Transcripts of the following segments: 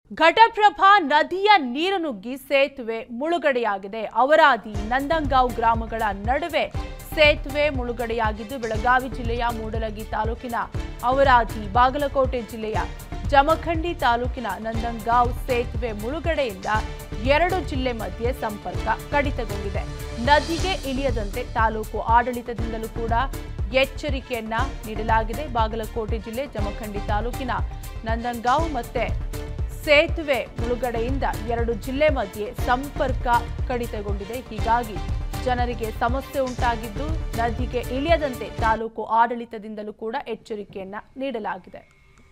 ಘಟಪ್ರಭಾ ನದಿಯ ನೀರು ನುಗ್ಗಿ ಸೇತುವೆ ಮುಳುಗಡೆಯಾಗಿದೆ ಅವರಾದಿ ನಂದಂಗಾಂವ್ ಗ್ರಾಮಗಳ ನಡುವೆ ಸೇತುವೆ ಮುಳುಗಡೆಯಾಗಿದ್ದು ಬೆಳಗಾವಿ ಜಿಲ್ಲೆಯ ಮೂಡಲಗಿ ತಾಲೂಕಿನ ಅವರಾದಿ ಬಾಗಲಕೋಟೆ ಜಿಲ್ಲೆಯ ಜಮಖಂಡಿ ತಾಲೂಕಿನ ನಂದಂಗಾಂವ್ ಸೇತುವೆ ಮುಳುಗಡೆಯಿಂದ ಎರಡು ಜಿಲ್ಲೆ ಮಧ್ಯೆ ಸಂಪರ್ಕ ಕಡಿತಗೊಂಡಿದೆ ನದಿಗೆ ಇಳಿಯದಂತೆ ತಾಲೂಕು ಆಡಳಿತದಿಂದಲೂ ಕೂಡ ಎಚ್ಚರಿಕೆಯನ್ನ ನೀಡಲಾಗಿದೆ ಬಾಗಲಕೋಟೆ ಜಿಲ್ಲೆ ಜಮಖಂಡಿ ತಾಲೂಕಿನ ನಂದಂಗಾಂವ್ ಮತ್ತೆ ಸೇತುವೆ ಮುಳುಗಡೆಯಿಂದ ಎರಡು ಜಿಲ್ಲೆ ಮಧ್ಯೆ ಸಂಪರ್ಕ ಕಡಿತಗೊಂಡಿದೆ ಹೀಗಾಗಿ ಜನರಿಗೆ ಸಮಸ್ಯೆ ಉಂಟಾಗಿದ್ದು ನದಿಗೆ ಇಳಿಯದಂತೆ ತಾಲೂಕು ಆಡಳಿತದಿಂದಲೂ ಕೂಡ ಎಚ್ಚರಿಕೆಯನ್ನ ನೀಡಲಾಗಿದೆ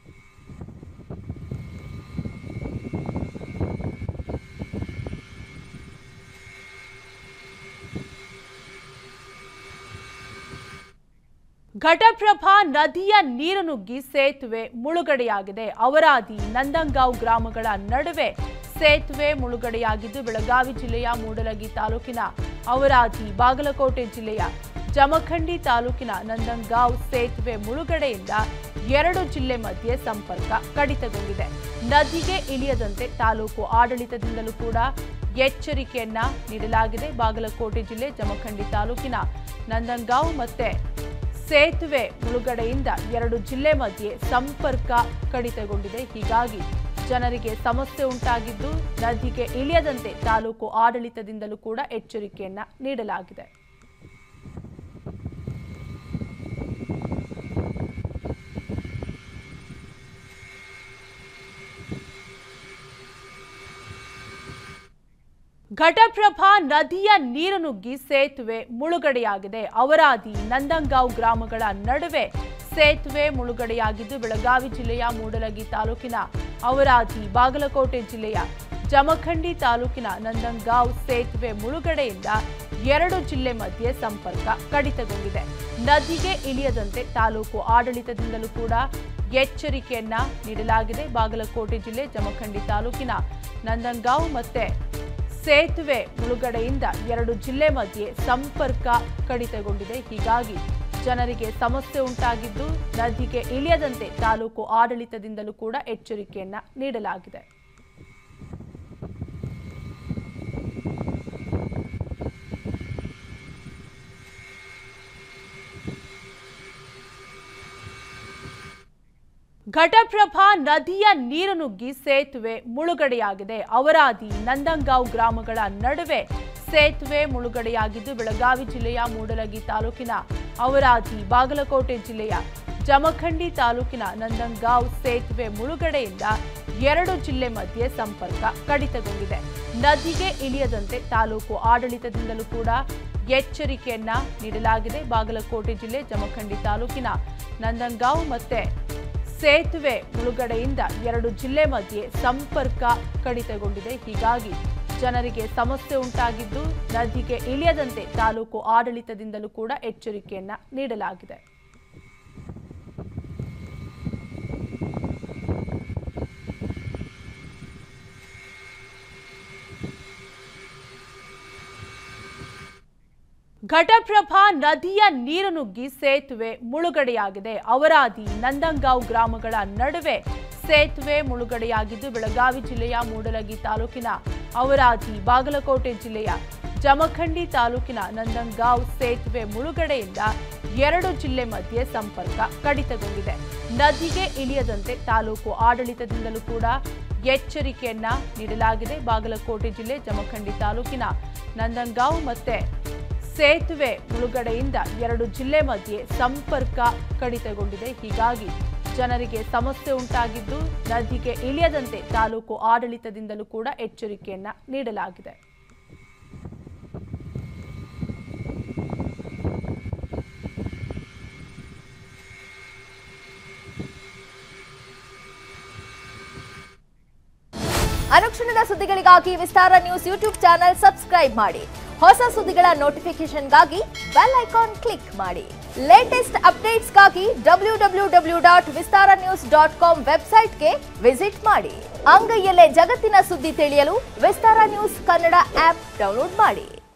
ಘಟಪ್ರಭಾ ನದಿಯ ನೀರು ನುಗ್ಗಿ ಸೇತುವೆ ಮುಳುಗಡೆಯಾಗಿದೆ ಅವರಾದಿ ನಂದಂಗಾಂವ್ ಗ್ರಾಮಗಳ ನಡುವೆ ಸೇತುವೆ ಮುಳುಗಡೆಯಾಗಿದ್ದು ಬೆಳಗಾವಿ ಜಿಲ್ಲೆಯ ಮೂಡಲಗಿ ತಾಲೂಕಿನ ಅವರಾದಿ ಬಾಗಲಕೋಟೆ ಜಿಲ್ಲೆಯ ಜಮಖಂಡಿ ತಾಲೂಕಿನ ನಂದಂಗಾಂವ್ ಸೇತುವೆ ಮುಳುಗಡೆಯಿಂದ ಎರಡು ಜಿಲ್ಲೆ ಮಧ್ಯೆ ಸಂಪರ್ಕ ಕಡಿತಗೊಂಡಿದೆ ನದಿಗೆ ಇಳಿಯದಂತೆ ತಾಲೂಕು ಆಡಳಿತದಿಂದಲೂ ಕೂಡ ಎಚ್ಚರಿಕೆಯನ್ನ ನೀಡಲಾಗಿದೆ ಬಾಗಲಕೋಟೆ ಜಿಲ್ಲೆ ಜಮಖಂಡಿ ತಾಲೂಕಿನ ನಂದಂಗಾಂವ್ ಮತ್ತೆ ಸೇತುವೆ ಮುಳುಗಡೆಯಿಂದ ಎರಡು ಜಿಲ್ಲೆ ಮಧ್ಯೆ ಸಂಪರ್ಕ ಕಡಿತಗೊಂಡಿದೆ ಹೀಗಾಗಿ ಜನರಿಗೆ ಸಮಸ್ಯೆ ಉಂಟಾಗಿದ್ದು ನದಿಗೆ ಇಳಿಯದಂತೆ ತಾಲೂಕು ಆಡಳಿತದಿಂದಲೂ ಕೂಡ ಎಚ್ಚರಿಕೆಯನ್ನ ನೀಡಲಾಗಿದೆ ಘಟಪ್ರಭಾ ನದಿಯ ನೀರು ನುಗ್ಗಿ ಸೇತುವೆ ಮುಳುಗಡೆಯಾಗಿದೆ ಅವರಾದಿ ನಂದಂಗಾಂವ್ ಗ್ರಾಮಗಳ ನಡುವೆ ಸೇತುವೆ ಮುಳುಗಡೆಯಾಗಿದ್ದು ಬೆಳಗಾವಿ ಜಿಲ್ಲೆಯ ಮೂಡಲಗಿ ತಾಲೂಕಿನ ಅವರಾದಿ ಬಾಗಲಕೋಟೆ ಜಿಲ್ಲೆಯ ಜಮಖಂಡಿ ತಾಲೂಕಿನ ನಂದಂಗಾಂವ್ ಸೇತುವೆ ಮುಳುಗಡೆಯಿಂದ ಎರಡು ಜಿಲ್ಲೆ ಮಧ್ಯೆ ಸಂಪರ್ಕ ಕಡಿತಗೊಂಡಿದೆ ನದಿಗೆ ಇಳಿಯದಂತೆ ತಾಲೂಕು ಆಡಳಿತದಿಂದಲೂ ಕೂಡ ಎಚ್ಚರಿಕೆಯನ್ನ ನೀಡಲಾಗಿದೆ ಬಾಗಲಕೋಟೆ ಜಿಲ್ಲೆ ಜಮಖಂಡಿ ತಾಲೂಕಿನ ನಂದಂಗಾಂವ್ ಮತ್ತೆ ಸೇತುವೆ ಮುಳುಗಡೆಯಿಂದ ಎರಡು ಜಿಲ್ಲೆ ಮಧ್ಯೆ ಸಂಪರ್ಕ ಕಡಿತಗೊಂಡಿದೆ ಹೀಗಾಗಿ ಜನರಿಗೆ ಸಮಸ್ಯೆ ಉಂಟಾಗಿದ್ದು ನದಿಗೆ ಇಳಿಯದಂತೆ ತಾಲೂಕು ಆಡಳಿತದಿಂದಲೂ ಕೂಡ ಎಚ್ಚರಿಕೆಯನ್ನ ನೀಡಲಾಗಿದೆ ಘಟಪ್ರಭಾ ನದಿಯ ನೀರು ನುಗ್ಗಿ ಸೇತುವೆ ಮುಳುಗಡೆಯಾಗಿದೆ ಅವರಾದಿ ನಂದಂಗಾಂವ್ ಗ್ರಾಮಗಳ ನಡುವೆ ಸೇತುವೆ ಮುಳುಗಡೆಯಾಗಿದ್ದು ಬೆಳಗಾವಿ ಜಿಲ್ಲೆಯ ಮೂಡಲಗಿ ತಾಲೂಕಿನ ಅವರಾದಿ ಬಾಗಲಕೋಟೆ ಜಿಲ್ಲೆಯ ಜಮಖಂಡಿ ತಾಲೂಕಿನ ನಂದಂಗಾಂವ್ ಸೇತುವೆ ಮುಳುಗಡೆಯಿಂದ ಎರಡು ಜಿಲ್ಲೆ ಮಧ್ಯೆ ಸಂಪರ್ಕ ಕಡಿತಗೊಂಡಿದೆ ನದಿಗೆ ಇಳಿಯದಂತೆ ತಾಲೂಕು ಆಡಳಿತದಿಂದಲೂ ಕೂಡ ಎಚ್ಚರಿಕೆಯನ್ನ ನೀಡಲಾಗಿದೆ ಬಾಗಲಕೋಟೆ ಜಿಲ್ಲೆ ಜಮಖಂಡಿ ತಾಲೂಕಿನ ನಂದಂಗಾಂವ್ ಮತ್ತೆ ಸೇತುವೆ ಮುಳುಗಡೆಯಿಂದ ಎರಡು ಜಿಲ್ಲೆ ಮಧ್ಯೆ ಸಂಪರ್ಕ ಕಡಿತಗೊಂಡಿದೆ ಹೀಗಾಗಿ ಜನರಿಗೆ ಸಮಸ್ಯೆ ಉಂಟಾಗಿದ್ದು ನದಿಗೆ ಇಳಿಯದಂತೆ ತಾಲೂಕು ಆಡಳಿತದಿಂದಲೂ ಕೂಡ ಎಚ್ಚರಿಕೆಯನ್ನ ನೀಡಲಾಗಿದೆ ಘಟಪ್ರಭಾ ನದಿಯ ನೀರು ನುಗ್ಗಿ ಸೇತುವೆ ಮುಳುಗಡೆಯಾಗಿದೆ ಅವರಾದಿ ನಂದಂಗಾಂವ್ ಗ್ರಾಮಗಳ ನಡುವೆ ಸೇತುವೆ ಮುಳುಗಡೆಯಾಗಿದ್ದು ಬೆಳಗಾವಿ ಜಿಲ್ಲೆಯ ಮೂಡಲಗಿ ತಾಲೂಕಿನ ಅವರಾದಿ ಬಾಗಲಕೋಟೆ ಜಿಲ್ಲೆಯ ಜಮಖಂಡಿ ತಾಲೂಕಿನ ನಂದಂಗಾಂವ್ ಸೇತುವೆ ಮುಳುಗಡೆಯಿಂದ ಎರಡು ಜಿಲ್ಲೆ ಮಧ್ಯೆ ಸಂಪರ್ಕ ಕಡಿತಗೊಂಡಿದೆ ನದಿಗೆ ಇಳಿಯದಂತೆ ತಾಲೂಕು ಆಡಳಿತದಿಂದಲೂ ಕೂಡ ಎಚ್ಚರಿಕೆಯನ್ನ ನೀಡಲಾಗಿದೆ ಬಾಗಲಕೋಟೆ ಜಿಲ್ಲೆ ಜಮಖಂಡಿ ತಾಲೂಕಿನ ನಂದಂಗಾಂವ್ ಮತ್ತೆ ಸೇತುವೆ ಮುಳುಗಡೆಯಿಂದ ಎರಡು ಜಿಲ್ಲೆ ಮಧ್ಯೆ ಸಂಪರ್ಕ ಕಡಿತಗೊಂಡಿದೆ ಹೀಗಾಗಿ ಜನರಿಗೆ ಸಮಸ್ಯೆ ಉಂಟಾಗಿದ್ದು ನದಿಗೆ ಇಳಿಯದಂತೆ ತಾಲೂಕು ಆಡಳಿತದಿಂದಲೂ ಕೂಡ ಎಚ್ಚರಿಕೆಯನ್ನ ನೀಡಲಾಗಿದೆ ಅನುಕ್ಷಣದ ಸುದ್ದಿಗಳಿಗಾಗಿ Vistara news YouTube channel subscribe ಮಾಡಿ ಹೊಸ ಸುದ್ದಿಗಳ ನೋಟಿಫಿಕೇಶನ್ಗಾಗಿ ಬೆಲ್ ಐಕಾನ್ ಕ್ಲಿಕ್ ಮಾಡಿ ಲೇಟೆಸ್ಟ್ ಅಪ್ಡೇಟ್ಸ್ಗಾಗಿ W W W dot Vistara news dot com ವೆಬ್ಸೈಟ್ಗೆ ವಿಸಿಟ್ ಮಾಡಿ ಅಂಗೈಯಲ್ಲೇ ಜಗತ್ತಿನ ಸುದ್ದಿ ತಿಳಿಯಲು Vistara news Kannada app download ಮಾಡಿ